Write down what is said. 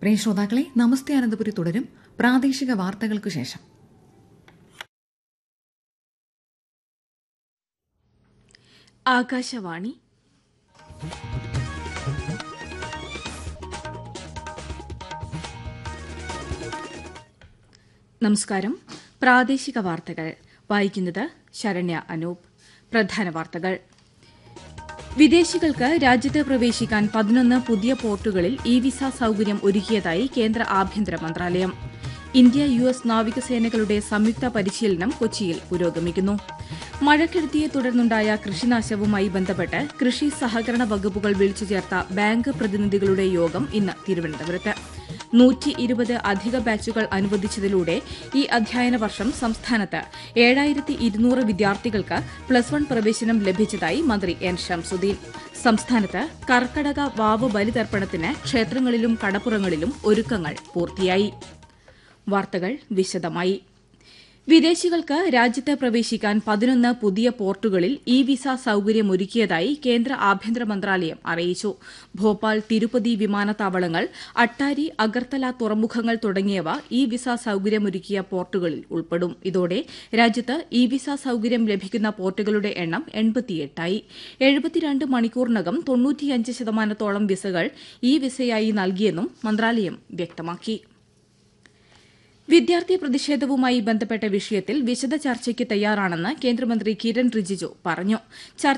പ്രിയ ശ്രോതാക്കളെ നമസ്തേ അനന്തപുരി തുടരും പ്രാദേശിക വാർത്തകൾക്കു ശേഷം ആകാശവാണി നമസ്കാരം പ്രാദേശിക വാർത്തകൾ വായിക്കുന്നത് ശരണ്യ അനൂപ് പ്രധാന വാർത്തകൾ വിദേശികൾക്ക് രാജ്യത്ത് പ്രവേശിക്കാൻ പതിനൊന്ന് പുതിയ പോർട്ടുകളിൽ ഇ വിസ സൌകര്യം ഒരുക്കിയതായി കേന്ദ്ര ആഭ്യന്തര മന്ത്രാലയം ഇന്ത്യ യു എസ് നാവികസേനകളുടെ സംയുക്ത പരിശീലനം കൊച്ചിയിൽ പുരോഗമിക്കുന്നു മഴക്കെടുതിയെ തുടർന്നുണ്ടായ കൃഷിനാശവുമായി ബന്ധപ്പെട്ട് കൃഷി സഹകരണ വകുപ്പുകൾ വിളിച്ചു ചേർത്ത ബാങ്ക് പ്രതിനിധികളുടെ യോഗം ഇന്ന് തിരുവനന്തപുരത്ത് നൂറ്റി ഇരുപത് അധിക ബാച്ചുകൾ അനുവദിച്ചതിലൂടെ ഈ അധ്യയന വർഷം സംസ്ഥാനത്ത് ഏഴായിരത്തി ഇരുന്നൂറ് വിദ്യാർത്ഥികൾക്ക് പ്ലസ് വൺ പ്രവേശനം ലഭിച്ചതായി മന്ത്രി എൻ ഷംസുദ്ദീൻ സംസ്ഥാനത്ത് കർക്കടക വാവ് ബലിതർപ്പണത്തിന് ക്ഷേത്രങ്ങളിലും കടപ്പുറങ്ങളിലും ഒരുക്കങ്ങൾ പൂർത്തിയായി വാർത്തകൾ വിശദമായി വിദേശികൾക്ക് രാജ്യത്ത് പ്രവേശിക്കാൻ പതിനൊന്ന് പുതിയ പോർട്ടുകളിൽ ഇ വിസ സൌകര്യമൊരുക്കിയതായി കേന്ദ്ര ആഭ്യന്തര മന്ത്രാലയം അറിയിച്ചു ഭോപ്പാൽ തിരുപ്പതി വിമാനത്താവളങ്ങൾ അട്ടാരി അഗർത്തല തുറമുഖങ്ങൾ തുടങ്ങിയവ ഇ വിസ സൌകര്യമൊരുക്കിയ പോർട്ടുകളിൽ ഉൾപ്പെടും ഇതോടെ രാജ്യത്ത് ഇ വിസ സൌകര്യം ലഭിക്കുന്ന പോർട്ടുകളുടെ എണ്ണം എൺപത്തിയെട്ടായി എഴുപത്തിരണ്ട് മണിക്കൂറിനകം തൊണ്ണൂറ്റിയഞ്ച് ശതമാനത്തോളം വിസകൾ ഇ വിസയായി നൽകിയെന്നും മന്ത്രാലയം വ്യക്തമാക്കി വിദ്യാർത്ഥി പ്രതിഷേധവുമായി ബന്ധപ്പെട്ട വിഷയത്തിൽ വിശദ ചർച്ചയ്ക്ക് തയ്യാറാണെന്ന് കേന്ദ്രമന്ത്രി കിരൺ റിജിജു പറഞ്ഞു